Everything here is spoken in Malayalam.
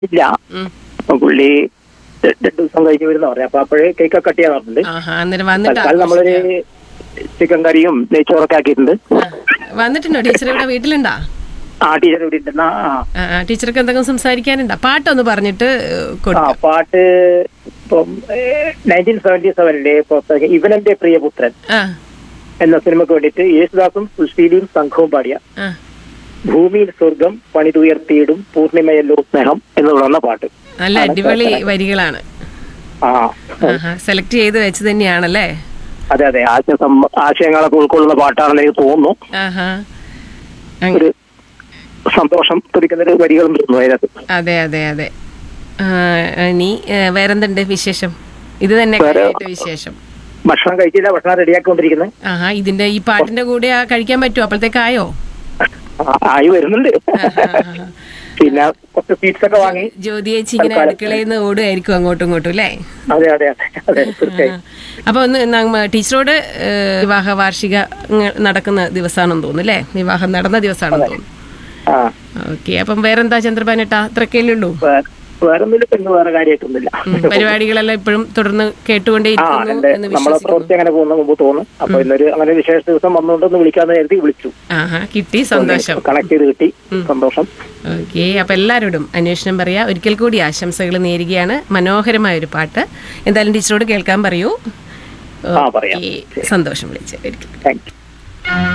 ഇല്ല ഉം. അപ്പൊ പുള്ളി ര- രണ്ടു ദിവസം കഴിഞ്ഞ് വരുന്ന പറയാം അപ്പൊ അപ്പോഴേ കേക്ക് കട്ട് ചെയ്യാൻ പറഞ്ഞിട്ടുണ്ട് ആഹാ അന്നേരം വന്നിട്ട് തൽക്കാലം നമ്മളൊരു ചിക്കൻ കറിയും നെയ്ച്ചോറൊക്കെ ആക്കിയിട്ടുണ്ട് ആ, വന്നിട്ടുണ്ടോ ടീച്ചർ ഇവിടെ വീട്ടിലുണ്ടാ ആ ടീച്ചർ ഇവിടെ ഉണ്ടെന്നാ ആ ആ, ആ, ടീച്ചർക്ക് എന്തെങ്കിലും സംസാരിക്കാനുണ്ടോ പാട്ടൊന്ന് പറഞ്ഞിട്ട് ആ കൊടുക്കാം പാട്ട് ഇപ്പം നയൻറ്റീൻ സെവന്റി സെവനിലെ പുറത്തേക്ക് ഇവനെന്റെ പ്രിയപുത്രൻ ആ എന്ന സിനിമയ്ക്ക് വേണ്ടിയിട്ട് യേശുദാസും സുശീലിയും സംഘവും പാടിയ ആ ഭൂമിയിൽ സ്വർഗം പണിതുയർത്തിയിടും പൂർണിമയല്ലോ സ്നേഹം എന്ന് തുടങ്ങുന്ന പാട്ട് നല്ല അടിപൊളി വരികളാണ് ആ ആഹാ സെലക്ട് ചെയ്ത് വെച്ച് തന്നെയാണല്ലേ അതെ അതെ ആശയ സം- ആശയങ്ങളൊക്കെ ഉൾക്കൊള്ളുന്ന പാട്ടാണെന്ന് എനിക്ക് തോന്നുന്നു ആഹാ അങ്ങ- ഒരു സന്തോഷം തുടിക്കുന്ന ഒരു വരികളും തോന്നുന്നു അതിനകത്ത് അതെ അതെ അതെ ആ, ഇനി ഏ, വേറെന്തുണ്ട് വിശേഷം ഇത് തന്നെ വേറെ- കാര്യമായിട്ട് വിശേഷം ഭക്ഷണം കഴിച്ചില്ല ഭക്ഷണം റെഡിയാക്കിക്കൊണ്ടിരിക്കുന്നത് ആഹാ ഇതിന്റെ ഈ പാട്ടിന്റെ കൂടെ ആ കഴിക്കാൻ പറ്റുമോ അപ്പോഴത്തേക്കായോ ആയി വരുന്നുണ്ട് പിന്നെ കുറച്ച് സ്വീറ്റ്സ് ഒക്കെ വാങ്ങി ജ്യോതി ചേച്ചി ഇങ്ങനെ അടുക്കളയിൽ നിന്ന് ഓടുമായിരിക്കും അങ്ങോട്ടും ഇങ്ങോട്ടും അല്ലേ അതെ അതെ അതെ അതെ തീർച്ചയായും അപ്പൊ ഒന്ന് നമ്മ- ടീച്ചറോട് ഏ, വിവാഹ വാർഷിക ഇങ്ങ- നടക്കുന്ന ദിവസമാണെന്ന് തോന്നുന്നു അല്ലേ വിവാഹം നടന്ന ദിവസമാണെന്ന് തോന്നുന്നു ആ ഓക്കെ അപ്പം വേറെന്താ ചന്ദ്രപാനേട്ടാ അത്രക്കല്ലേ ഉള്ളൂ വേ- വേറെ ഒന്നുമില്ല പിന്നെ വേറെ കാര്യമായിട്ടൊന്നുമില്ല ഉം, പരിപാടികളെല്ലാം ഇപ്പോഴും തുടർന്ന് ആ കേട്ടുകൊണ്ടേയിരിക്കുന്നു എന്റെ എന്ന് നമ്മളെ വിശ്വസിക്കുന്നു പ്രവൃത്തി അങ്ങനെ പോകുന്ന മുമ്പ് തോന്നും അപ്പൊ ഇന്നൊരു അങ്ങനെ വിശേഷ ദിവസം വന്നുകൊണ്ടൊന്ന് വിളിക്കാന്ന് കരുതി വിളിച്ചു ആഹാ കിട്ടി സന്തോഷം കണക്ട് ചെയ്ത് കിട്ടി സന്തോഷം ഓക്കെ അപ്പൊ എല്ലാവരോടും അന്വേഷണം പറയാ ഒരിക്കൽ കൂടി ആശംസകൾ നേരുകയാണ് മനോഹരമായ ഒരു പാട്ട് എന്തായാലും ടീച്ചറോട് കേൾക്കാൻ പറയൂ ആ, പറയാം. ഓക്കേ, സന്തോഷം വിളിച്ചു ഒരിക്കൽ താങ്ക് യു